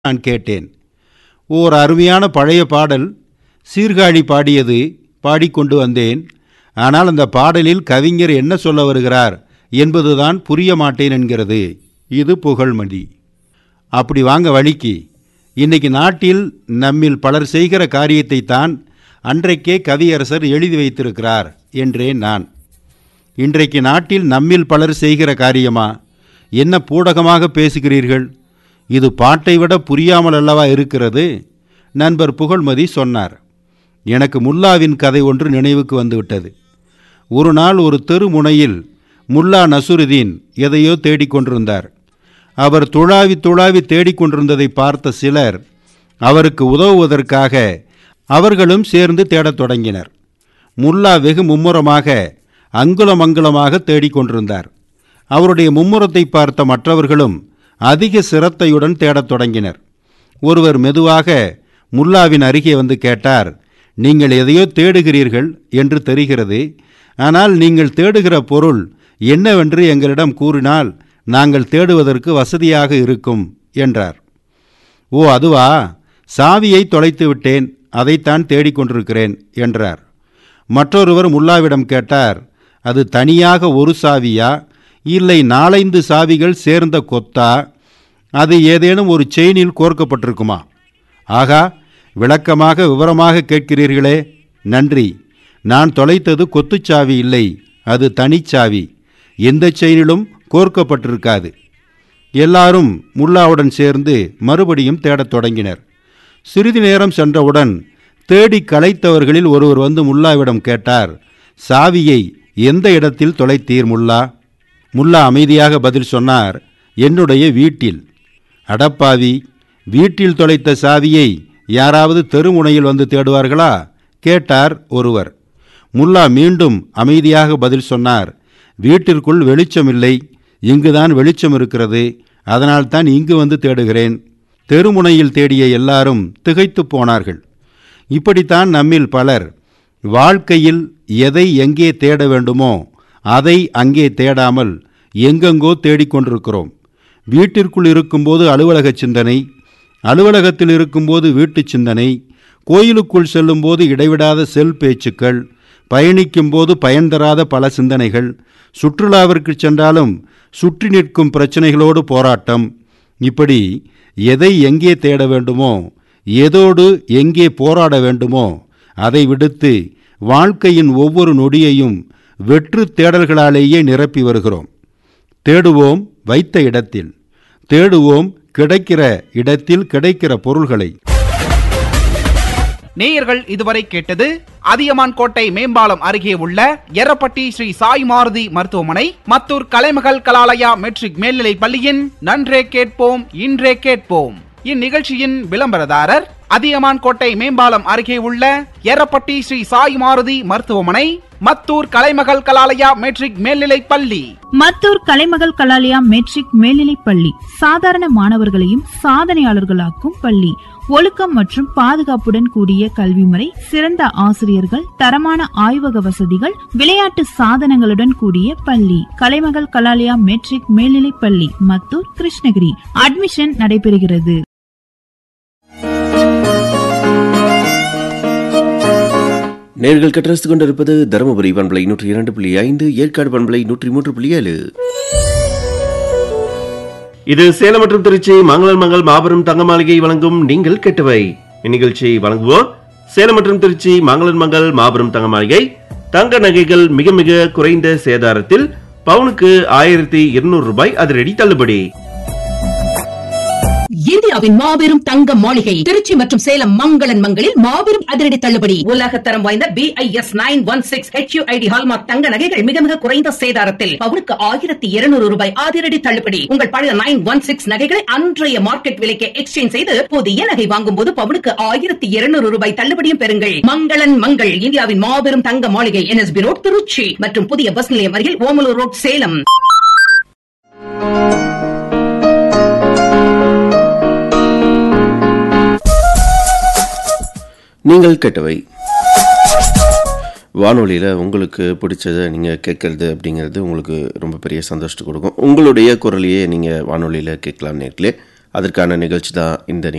நான் கேட்டேன் ஓர் அருமையான பழைய பாடல் சீர்காழி பாடியது பாடிக்கொண்டு வந்தேன் ஆனால் அந்த பாடலில் கவிஞர் என்ன சொல்ல வருகிறார் என்பதுதான் புரிய மாட்டேன் என்கிறது இது புகழ்மதி அப்படி வாங்க வழிக்கு இன்னைக்கு நாட்டில் நம்மில் பலர் செய்கிற காரியத்தை தான் அன்றைக்கே கவியரசர் எழுதி வைத்திருக்கிறார் என்றேன் நான் இன்றைக்கு நாட்டில் நம்மில் பலர் செய்கிற காரியமா என்ன பூடகமாக பேசுகிறீர்கள் இது பாட்டை விட புரியாமல் அல்லவா இருக்கிறது நண்பர் புகழ்மதி சொன்னார் எனக்கு முல்லாவின் கதை ஒன்று நினைவுக்கு வந்துவிட்டது ஒரு நாள் ஒரு தெரு முனையில் முல்லா நசுருதீன் எதையோ தேடிக்கொண்டிருந்தார் அவர் துழாவி துழாவி தேடிக்கொண்டிருந்ததை பார்த்த சிலர் அவருக்கு உதவுவதற்காக அவர்களும் சேர்ந்து தேடத் தொடங்கினர் முல்லா வெகு மும்முரமாக அங்குலம் அங்குலமாக தேடிக்கொண்டிருந்தார் அவருடைய மும்முரத்தை பார்த்த மற்றவர்களும் அதிக சிரத்தையுடன் தேடத் தொடங்கினர் ஒருவர் மெதுவாக முல்லாவின் அருகே வந்து கேட்டார் நீங்கள் எதையோ தேடுகிறீர்கள் என்று தெரிகிறது ஆனால் நீங்கள் தேடுகிற பொருள் என்னவென்று எங்களிடம் கூறினால் நாங்கள் தேடுவதற்கு வசதியாக இருக்கும் என்றார் ஓ அதுவா சாவியை தொலைத்து விட்டேன் அதைத்தான் தேடிக்கொண்டிருக்கிறேன் என்றார் மற்றொருவர் முல்லாவிடம் கேட்டார் அது தனியாக ஒரு சாவியா இல்லை நாலைந்து சாவிகள் சேர்ந்த கொத்தா அது ஏதேனும் ஒரு செயினில் கோர்க்கப்பட்டிருக்குமா ஆகா விளக்கமாக விவரமாக கேட்கிறீர்களே நன்றி நான் தொலைத்தது கொத்துச்சாவி இல்லை அது தனிச்சாவி எந்த செயினிலும் கோர்க்கப்பட்டிருக்காது எல்லாரும் முல்லாவுடன் சேர்ந்து மறுபடியும் தேடத் தொடங்கினர் சிறிது நேரம் சென்றவுடன் தேடி கலைத்தவர்களில் ஒருவர் வந்து முல்லாவிடம் கேட்டார் சாவியை எந்த இடத்தில் தொலைத்தீர் முல்லா முல்லா அமைதியாக பதில் சொன்னார் என்னுடைய வீட்டில் அடப்பாவி வீட்டில் தொலைத்த சாவியை யாராவது தெருமுனையில் வந்து தேடுவார்களா கேட்டார் ஒருவர் முல்லா மீண்டும் அமைதியாக பதில் சொன்னார் வீட்டிற்குள் வெளிச்சமில்லை இங்குதான் வெளிச்சம் இருக்கிறது அதனால்தான் இங்கு வந்து தேடுகிறேன் தெருமுனையில் தேடிய எல்லாரும் திகைத்து போனார்கள் இப்படித்தான் நம்மில் பலர் வாழ்க்கையில் எதை எங்கே தேட வேண்டுமோ அதை அங்கே தேடாமல் எங்கெங்கோ தேடிக்கொண்டிருக்கிறோம் வீட்டிற்குள் இருக்கும்போது அலுவலக சிந்தனை அலுவலகத்தில் இருக்கும்போது வீட்டு சிந்தனை கோயிலுக்குள் செல்லும்போது இடைவிடாத செல் பேச்சுக்கள் பயணிக்கும்போது பயன் தராத பல சிந்தனைகள் சுற்றுலாவிற்கு சென்றாலும் சுற்றி நிற்கும் பிரச்சனைகளோடு போராட்டம் இப்படி எதை எங்கே தேட வேண்டுமோ எதோடு எங்கே போராட வேண்டுமோ அதை விடுத்து வாழ்க்கையின் ஒவ்வொரு நொடியையும் வெற்று தேடல்களாலேயே நிரப்பி வருகிறோம் தேடுவோம் வைத்த இடத்தில் தேடுவோம் கிடைக்கிற இடத்தில் கிடைக்கிற பொருள்களை நேயர்கள் இதுவரை கேட்டது அதியமான் கோட்டை மேம்பாலம் அருகே உள்ள எரப்பட்டி ஸ்ரீ சாய் மாருதி மருத்துவமனை மத்தூர் கலைமகள் கலாலயா மெட்ரிக் மேல்நிலை பள்ளியின் நன்றே கேட்போம் இன்றே கேட்போம் இந்நிகழ்ச்சியின் விளம்பரதாரர் அதியமான் கோட்டை மேம்பாலம் அருகே உள்ள எரப்பட்டி ஸ்ரீ சாய் மாருதி மருத்துவமனை மத்தூர் கலைமகள் கலாலயா மெட்ரிக் மேல்நிலை பள்ளி மத்தூர் கலைமகள் கலாலயா மெட்ரிக் மேல்நிலைப் பள்ளி சாதாரண மாணவர்களையும் சாதனையாளர்களாக்கும் பள்ளி ஒழுக்கம் மற்றும் பாதுகாப்புடன் கூடிய கல்வி முறை சிறந்த ஆசிரியர்கள் தரமான ஆய்வக வசதிகள் விளையாட்டு சாதனங்களுடன் கூடிய பள்ளி கலைமகள் கலாலயா மெட்ரிக் மேல்நிலைப் பள்ளி மத்தூர் கிருஷ்ணகிரி அட்மிஷன் நடைபெறுகிறது நேர்கள் கட்டரசு கொண்டிருப்பது தருமபுரி பண்பலை நூற்றி இரண்டு புள்ளி ஐந்து ஏற்காடு பண்பலை நூற்றி மூன்று புள்ளி ஏழு இது சேலம் மற்றும் திருச்சி மங்களன் மங்கள் மாபெரும் தங்க மாளிகை வழங்கும் நீங்கள் கெட்டவை இந்நிகழ்ச்சியை வழங்குவோர் சேலம் மற்றும் திருச்சி மங்களன் மங்கள் மாபெரும் தங்க மாளிகை தங்க நகைகள் மிக மிக குறைந்த சேதாரத்தில் பவுனுக்கு ஆயிரத்தி இருநூறு ரூபாய் அதிரடி தள்ளுபடி இந்தியாவின் மாபெரும் தங்க மாளிகை திருச்சி மற்றும் சேலம் மங்களன் மங்களில் மாபெரும் அதிரடி தள்ளுபடி உலகத்தரம் வாய்ந்த B I S nine one six HUID hallmark தங்க நகைகள் மிக மிக குறைந்த சேதாரத்தில் பவுனுக்கு ஆயிரத்தி இருநூறு ரூபாய் அதிரடி தள்ளுபடி உங்கள் பழைய நைன் ஒன் சிக்ஸ் நகைகளை அன்றைய மார்க்கெட் விலைக்கு எக்ஸ்சேஞ்ச் செய்து புதிய நகை வாங்கும் போது பவுனுக்கு ஆயிரத்தி இருநூறு ரூபாய் தள்ளுபடியும் பெறுங்கள் மங்களன் மங்கள் இந்தியாவின் மாபெரும் தங்க மாளிகை என்எஸ்பி ரோட் திருச்சி மற்றும் புதிய பஸ் நிலையம் அருகில் ஓமலூர் ரோட் சேலம் நீங்கள் கேட்டவை வானொலியில் உங்களுக்கு பிடிச்சதை நீங்கள் கேட்கறது அப்படிங்கிறது உங்களுக்கு ரொம்ப பெரிய சந்தோஷத்தை கொடுக்கும் உங்களுடைய குரலையே நீங்கள் வானொலியில் கேட்கலாம் நேர்களே அதற்கான நிகழ்ச்சி தான் இந்த